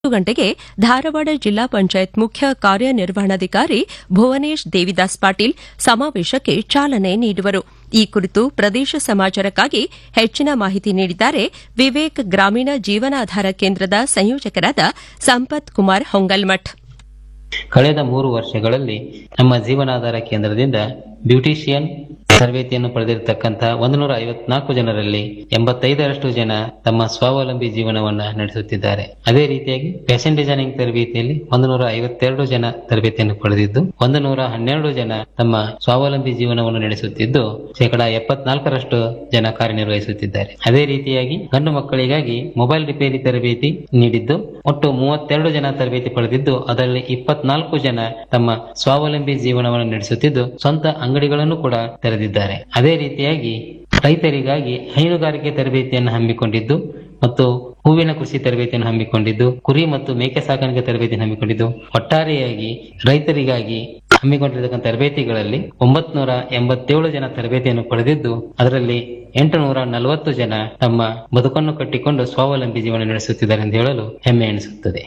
ಗಂಟೆಗೆ ಧಾರವಾಡ ಜಿಲ್ಲಾ ಪಂಚಾಯತ್ ಮುಖ್ಯ ಕಾರ್ಯನಿರ್ವಹಣಾಧಿಕಾರಿ ಭುವನೇಶ್ ದೇವಿದಾಸ್ ಪಾಟೀಲ್ ಸಮಾವೇಶಕ್ಕೆ ಚಾಲನೆ ನೀಡುವರು ಈ ಕುರಿತು ಪ್ರದೇಶ ಸಮಾಚಾರಕ್ಕಾಗಿ ಹೆಚ್ಚಿನ ಮಾಹಿತಿ ನೀಡಿದ್ದಾರೆ ವಿವೇಕ್ ಗ್ರಾಮೀಣ ಜೀವನಾಧಾರ ಕೇಂದ್ರದ ಸಂಯೋಜಕರಾದ ಸಂಪತ್ ಕುಮಾರ್ ಹೊಂಗಲ್ಮಠ್ ಕಳೆದ ಮೂರು ವರ್ಷಗಳಲ್ಲಿ ನಮ್ಮ ಜೀವನಾಧಾರ ಕೇಂದ್ರದಿಂದ ಬ್ಯೂಟಿಷಿಯನ್ ತರಬೇತಿಯನ್ನು ಪಡೆದಿರತಕ್ಕಂತಹ ಒಂದು ನೂರ ಐವತ್ನಾಲ್ಕು ಜನರಲ್ಲಿ ಎಂಬತ್ತೈದರಷ್ಟು ಜನ ತಮ್ಮ ಸ್ವಾವಲಂಬಿ ಜೀವನವನ್ನ ನಡೆಸುತ್ತಿದ್ದಾರೆ ಅದೇ ರೀತಿಯಾಗಿ ಫ್ಯಾಷನ್ ಡಿಸೈನಿಂಗ್ ತರಬೇತಿಯಲ್ಲಿ ಒಂದು ನೂರ ಐವತ್ತೆರಡು ಜನ ತರಬೇತಿಯನ್ನು ಪಡೆದಿದ್ದು ಒಂದು ನೂರ ಹನ್ನೆರಡು ಜನ ತಮ್ಮ ಸ್ವಾವಲಂಬಿ ಜೀವನವನ್ನು ನಡೆಸುತ್ತಿದ್ದು ಶೇಕಡಾ ಎಪ್ಪತ್ನಾಲ್ಕರಷ್ಟು ಜನ ಕಾರ್ಯನಿರ್ವಹಿಸುತ್ತಿದ್ದಾರೆ ಅದೇ ರೀತಿಯಾಗಿ ಗಂಡು ಮಕ್ಕಳಿಗಾಗಿ ಮೊಬೈಲ್ ರಿಪೇರಿ ತರಬೇತಿ ನೀಡಿದ್ದು ಒಟ್ಟು ಮೂವತ್ತೆರಡು ಜನ ತರಬೇತಿ ಪಡೆದಿದ್ದು ಅದರಲ್ಲಿ ಇಪ್ಪತ್ನಾಲ್ಕು ಜನ ತಮ್ಮ ಸ್ವಾವಲಂಬಿ ಜೀವನವನ್ನು ನಡೆಸುತ್ತಿದ್ದು ಸ್ವಂತ ಅಂಗಡಿಗಳನ್ನು ಕೂಡ ತೆರೆದಿದ್ದಾರೆ ಅದೇ ರೀತಿಯಾಗಿ ರೈತರಿಗಾಗಿ ಹೈನುಗಾರಿಕೆ ತರಬೇತಿಯನ್ನು ಹಮ್ಮಿಕೊಂಡಿದ್ದು ಮತ್ತು ಹೂವಿನ ಕೃಷಿ ತರಬೇತಿಯನ್ನು ಹಮ್ಮಿಕೊಂಡಿದ್ದು ಕುರಿ ಮತ್ತು ಮೇಕೆ ಸಾಕಾಣಿಕೆ ತರಬೇತಿಯನ್ನು ಹಮ್ಮಿಕೊಂಡಿದ್ದು ಒಟ್ಟಾರೆಯಾಗಿ ರೈತರಿಗಾಗಿ ಹಮ್ಮಿಕೊಂಡಿರತಕ್ಕಂಥ ತರಬೇತಿಗಳಲ್ಲಿ ಒಂಬತ್ನೂರ ಎಂಬತ್ತೇಳು ಜನ ತರಬೇತಿಯನ್ನು ಪಡೆದಿದ್ದು ಅದರಲ್ಲಿ ಎಂಟುನೂರ ನಲವತ್ತು ಜನ ತಮ್ಮ ಬದುಕನ್ನು ಕಟ್ಟಿಕೊಂಡು ಸ್ವಾವಲಂಬಿ ಜೀವನ ನಡೆಸುತ್ತಿದ್ದಾರೆ ಎಂದು ಹೇಳಲು ಹೆಮ್ಮೆ ಎನಿಸುತ್ತದೆ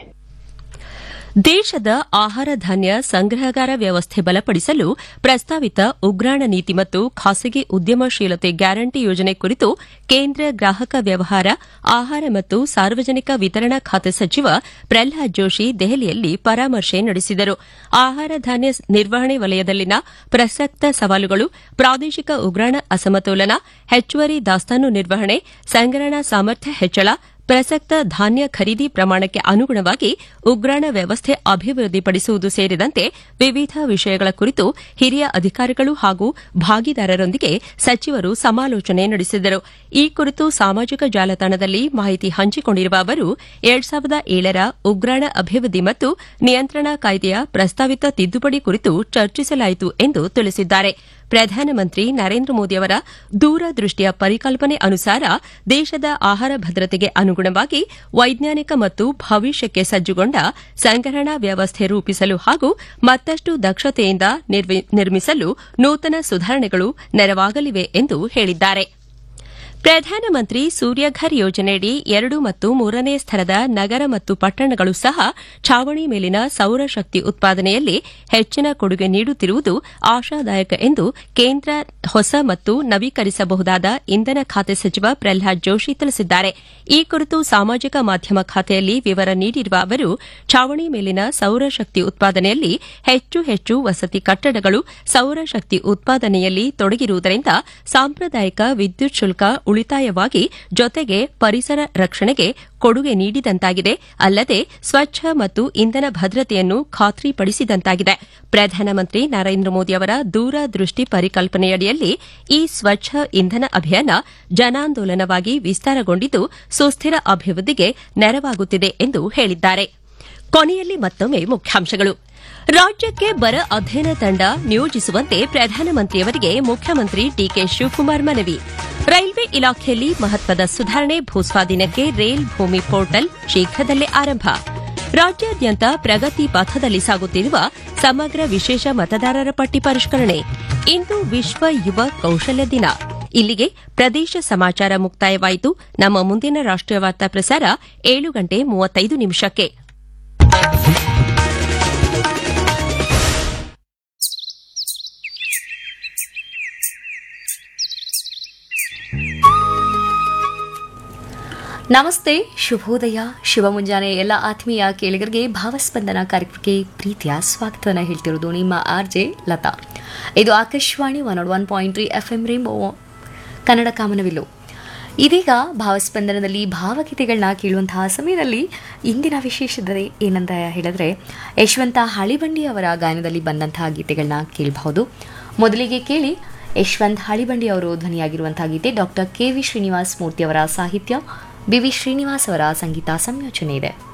ದೇಶದ ಆಹಾರ ಧಾನ್ಯ ಸಂಗ್ರಹಗಾರ ವ್ಯವಸ್ಥೆ ಬಲಪಡಿಸಲು ಪ್ರಸ್ತಾವಿತ ಉಗ್ರಾಣ ನೀತಿ ಮತ್ತು ಖಾಸಗಿ ಉದ್ಯಮಶೀಲತೆ ಗ್ಯಾರಂಟಿ ಯೋಜನೆ ಕುರಿತು ಕೇಂದ್ರ ಗ್ರಾಹಕ ವ್ಯವಹಾರ ಆಹಾರ ಮತ್ತು ಸಾರ್ವಜನಿಕ ವಿತರಣಾ ಖಾತೆ ಸಚಿವ ಪ್ರಹ್ಲಾದ್ ಜೋಶಿ ದೆಹಲಿಯಲ್ಲಿ ಪರಾಮರ್ಶೆ ನಡೆಸಿದರು ಆಹಾರ ಧಾನ್ಯ ನಿರ್ವಹಣೆ ವಲಯದಲ್ಲಿನ ಪ್ರಸಕ್ತ ಸವಾಲುಗಳು ಪ್ರಾದೇಶಿಕ ಉಗ್ರಾಣ ಅಸಮತೋಲನ ಹೆಚ್ಚುವರಿ ದಾಸ್ತಾನು ನಿರ್ವಹಣೆ ಸಂಗ್ರಹಣಾ ಸಾಮರ್ಥ್ಯ ಹೆಚ್ಚಳ ಪ್ರಸಕ್ತ ಧಾನ್ಯ ಖರೀದಿ ಪ್ರಮಾಣಕ್ಕೆ ಅನುಗುಣವಾಗಿ ಉಗ್ರಾಣ ವ್ಯವಸ್ಥೆ ಅಭಿವೃದ್ಧಿಪಡಿಸುವುದು ಸೇರಿದಂತೆ ವಿವಿಧ ವಿಷಯಗಳ ಕುರಿತು ಹಿರಿಯ ಅಧಿಕಾರಿಗಳು ಹಾಗೂ ಭಾಗಿದಾರರೊಂದಿಗೆ ಸಚಿವರು ಸಮಾಲೋಚನೆ ನಡೆಸಿದರು ಈ ಕುರಿತು ಸಾಮಾಜಿಕ ಜಾಲತಾಣದಲ್ಲಿ ಮಾಹಿತಿ ಹಂಚಿಕೊಂಡಿರುವ ಅವರು ಎರಡ್ ಸಾವಿರದ ಏಳರ ಉಗ್ರಾಣ ಅಭಿವೃದ್ಧಿ ಮತ್ತು ನಿಯಂತ್ರಣ ಕಾಯ್ದೆಯ ಪ್ರಸ್ತಾವಿತ ತಿದ್ದುಪಡಿ ಕುರಿತು ಚರ್ಚಿಸಲಾಯಿತು ಎಂದು ತಿಳಿಸಿದ್ದಾರೆ ಪ್ರಧಾನಮಂತ್ರಿ ನರೇಂದ್ರ ಮೋದಿಯವರ ದೂರದೃಷ್ಟಿಯ ಪರಿಕಲ್ಪನೆ ಅನುಸಾರ ದೇಶದ ಆಹಾರ ಭದ್ರತೆಗೆ ಅನುಗುಣವಾಗಿ ವೈಜ್ಞಾನಿಕ ಮತ್ತು ಭವಿಷ್ಯಕ್ಕೆ ಸಜ್ಜುಗೊಂಡ ಸಂಗ್ರಹಣಾ ವ್ಯವಸ್ಥೆ ರೂಪಿಸಲು ಹಾಗೂ ಮತ್ತಷ್ಟು ದಕ್ಷತೆಯಿಂದ ನಿರ್ಮಿಸಲು ನೂತನ ಸುಧಾರಣೆಗಳು ನೆರವಾಗಲಿವೆ ಎಂದು ಹೇಳಿದ್ದಾರೆ ಪ್ರಧಾನಮಂತ್ರಿ ಸೂರ್ಯಘರ್ ಯೋಜನೆಯಡಿ ಎರಡು ಮತ್ತು ಮೂರನೇ ಸ್ತರದ ನಗರ ಮತ್ತು ಪಟ್ಟಣಗಳು ಸಹ ಛಾವಣಿ ಮೇಲಿನ ಸೌರಶಕ್ತಿ ಉತ್ಪಾದನೆಯಲ್ಲಿ ಹೆಚ್ಚಿನ ಕೊಡುಗೆ ನೀಡುತ್ತಿರುವುದು ಆಶಾದಾಯಕ ಎಂದು ಕೇಂದ್ರ ಹೊಸ ಮತ್ತು ನವೀಕರಿಸಬಹುದಾದ ಇಂಧನ ಖಾತೆ ಸಚಿವ ಪ್ರಹ್ಲಾದ್ ಜೋಶಿ ತಿಳಿಸಿದ್ದಾರೆ ಈ ಕುರಿತು ಸಾಮಾಜಿಕ ಮಾಧ್ಯಮ ಖಾತೆಯಲ್ಲಿ ವಿವರ ನೀಡಿರುವ ಅವರು ಛಾವಣಿ ಮೇಲಿನ ಸೌರಶಕ್ತಿ ಉತ್ಪಾದನೆಯಲ್ಲಿ ಹೆಚ್ಚು ಹೆಚ್ಚು ವಸತಿ ಕಟ್ಟಡಗಳು ಸೌರಶಕ್ತಿ ಉತ್ಪಾದನೆಯಲ್ಲಿ ತೊಡಗಿರುವುದರಿಂದ ಸಾಂಪ್ರದಾಯಿಕ ವಿದ್ಯುತ್ ಶುಲ್ಕ ಉಳಿತಾಯವಾಗಿ ಜೊತೆಗೆ ಪರಿಸರ ರಕ್ಷಣೆಗೆ ಕೊಡುಗೆ ನೀಡಿದಂತಾಗಿದೆ ಅಲ್ಲದೆ ಸ್ವಚ್ಛ ಮತ್ತು ಇಂಧನ ಭದ್ರತೆಯನ್ನು ಖಾತ್ರಿಪಡಿಸಿದಂತಾಗಿದೆ ಪ್ರಧಾನಮಂತ್ರಿ ನರೇಂದ್ರ ಮೋದಿ ಅವರ ದೂರದೃಷ್ಟಿ ಪರಿಕಲ್ಪನೆಯಡಿಯಲ್ಲಿ ಈ ಸ್ವಚ್ಛ ಇಂಧನ ಅಭಿಯಾನ ಜನಾಂದೋಲನವಾಗಿ ವಿಸ್ತಾರಗೊಂಡಿದ್ದು ಸುಸ್ಥಿರ ಅಭಿವೃದ್ಧಿಗೆ ನೆರವಾಗುತ್ತಿದೆ ಎಂದು ಹೇಳಿದ್ದಾರೆ ಕೊನೆಯಲ್ಲಿ ಮತ್ತೊಮ್ಮೆ ಮುಖ್ಯಾಂಶಗಳು ರಾಜ್ಯಕ್ಕೆ ಬರ ಅಧ್ಯಯನ ತಂಡ ನಿಯೋಜಿಸುವಂತೆ ಪ್ರಧಾನಮಂತ್ರಿಯವರಿಗೆ ಮುಖ್ಯಮಂತ್ರಿ ಡಿಕೆ ಶಿವಕುಮಾರ್ ಮನವಿ ರೈಲ್ವೆ ಇಲಾಖೆಯಲ್ಲಿ ಮಹತ್ವದ ಸುಧಾರಣೆ ಭೂಸ್ವಾಧೀನಕ್ಕೆ ರೈಲ್ ಭೂಮಿ ಪೋರ್ಟಲ್ ಶೀಘ್ರದಲ್ಲೇ ಆರಂಭ ರಾಜ್ಯಾದ್ಯಂತ ಪ್ರಗತಿ ಪಥದಲ್ಲಿ ಸಾಗುತ್ತಿರುವ ಸಮಗ್ರ ವಿಶೇಷ ಮತದಾರರ ಪಟ್ಟಿ ಪರಿಷ್ಕರಣೆ ಇಂದು ವಿಶ್ವ ಯುವ ಕೌಶಲ್ಯ ದಿನ ಇಲ್ಲಿಗೆ ಪ್ರದೇಶ ಸಮಾಚಾರ ಮುಕ್ತಾಯವಾಯಿತು ನಮ್ಮ ಮುಂದಿನ ರಾಷ್ಟೀಯ ವಾರ್ತಾ ಪ್ರಸಾರ ಏಳು ಗಂಟೆ ಮೂವತ್ತೈದು ನಿಮಿಷಕ್ಕೆ ನಮಸ್ತೆ ಶುಭೋದಯ ಶಿವ ಮುಂಜಾನೆ ಎಲ್ಲ ಆತ್ಮೀಯ ಕೇಳಿಗರಿಗೆ ಭಾವಸ್ಪಂದನ ಕಾರ್ಯಕ್ರಮಕ್ಕೆ ಪ್ರೀತಿಯ ಸ್ವಾಗತವನ್ನು ಹೇಳ್ತಿರೋದು ನಿಮ್ಮ ಆರ್ ಜೆ ಲತಾ ಇದು Akashvani one not one point three F M rainbow Kannada ಕಾಮನವಿಲ್ಲು ಇದೀಗ ಭಾವಸ್ಪಂದನದಲ್ಲಿ ಭಾವಗೀತೆಗಳನ್ನ ಕೇಳುವಂತಹ ಸಮಯದಲ್ಲಿ ಇಂದಿನ ವಿಶೇಷತೆ ಏನಂತ ಹೇಳಿದ್ರೆ ಯಶವಂತ ಹಳಿಬಂಡಿ ಅವರ ಗಾಯನದಲ್ಲಿ ಬಂದಂತಹ ಗೀತೆಗಳನ್ನ ಕೇಳಬಹುದು ಮೊದಲಿಗೆ ಕೇಳಿ ಯಶವಂತ್ ಹಳಿಬಂಡಿ ಅವರು ಧ್ವನಿಯಾಗಿರುವಂತಹ ಗೀತೆ doctor K V Srinivas Murthy ಅವರ ಸಾಹಿತ್ಯ ಬಿ ವಿ ಶ್ರೀನಿವಾಸ್ ಅವರ ಸಂಗೀತ ಸಂಯೋಜನೆ ಇದೆ